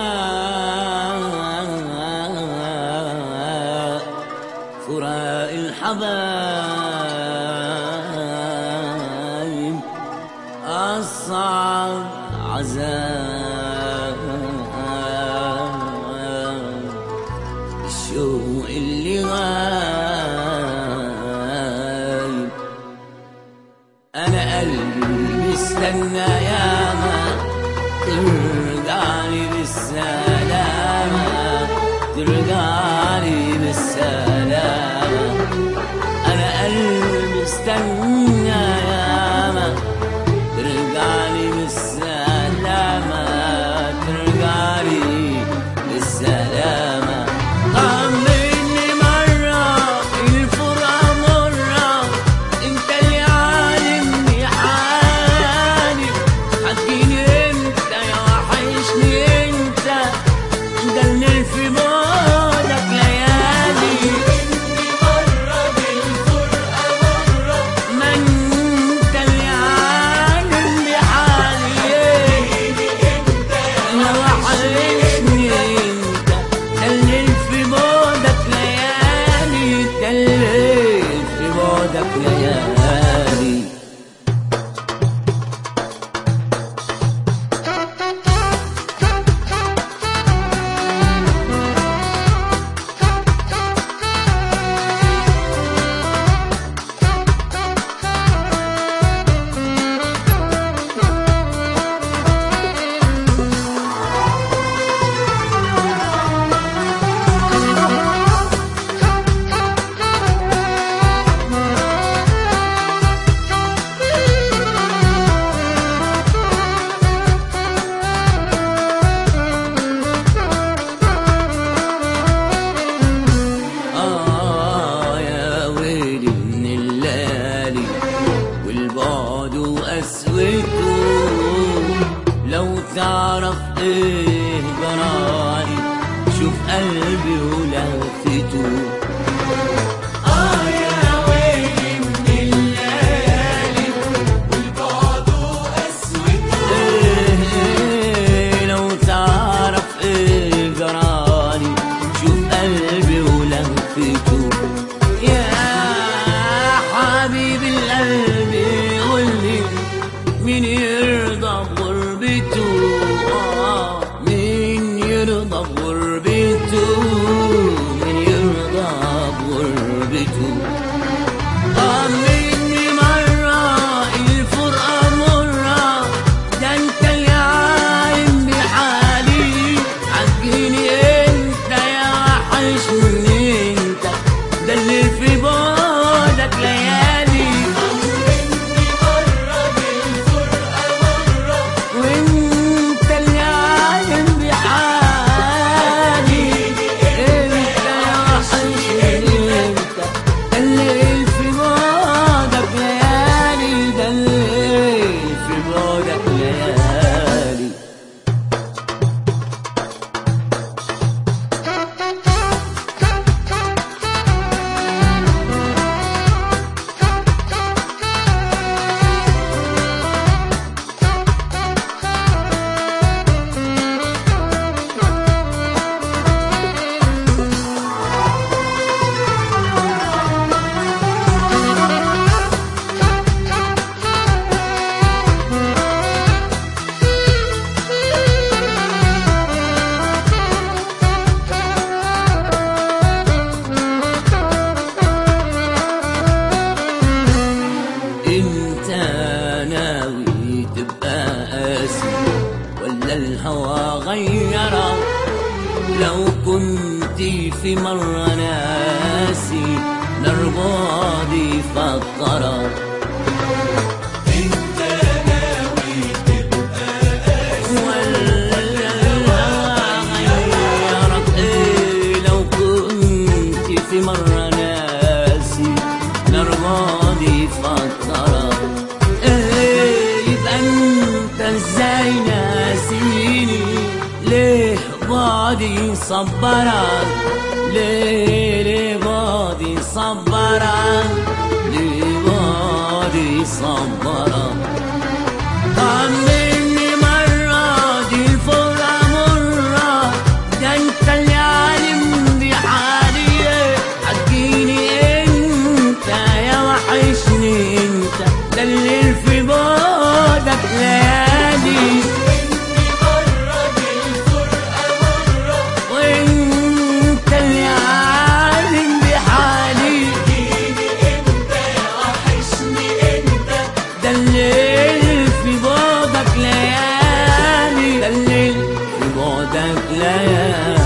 فراق الحبايب أصعب عذاب الشوق اللي غايب أنا قلبي استنى ياما ترجعني بالسلامة ترجعني بالسلامة أنا قلبي استنى ياما ترجعني بالسلامة ترجعني بالسلامة طمني مرة الفرقة مرة انت اللي عالمني حالي حكيني انت يا وحشني انت ده اللي في بعدك ليالي ما انت اللي عالمني حالي انا وحشني انت دلل في بعدك ليالي دلل في بعدك ليالي آه يا ويلي من الليالي والبعد وقسوته لو تعرف ايه جرالي شوف قلبي ولهفته آه يا ويلي من الليالي والبعد وقسوته إيه لو تعرف ايه جرالي شوف قلبي ولهفته يا حبيب القلب قولي مين يرضى بغربته آه، مين يرضى بغربته مين يرضى بغربته طمني مرة الفرقة مرة ده انت اللي عايم بحالي عجيني انت يا وحشني انت ده اللي في بعدك ليالي وانت اللي عايم بحالي انت يا وحشني انت ده اللي في بعدك ليالي ده اللي في بعدك ليالي انت ناوي تبقى قاسي ولا الهوى غيرك لو كنت في مرة ناسي نرباضي فكرك ولا الهوى غيرك إيه لو كنت في مرة ناسي نرمادي فكرك ايه يبقى انت ازاي ناسيني ليه بعدي صبرك ليه ليه بعدي صبرك ليه بعدي صبرك طمني مرة دي الفرقة مرة الليالي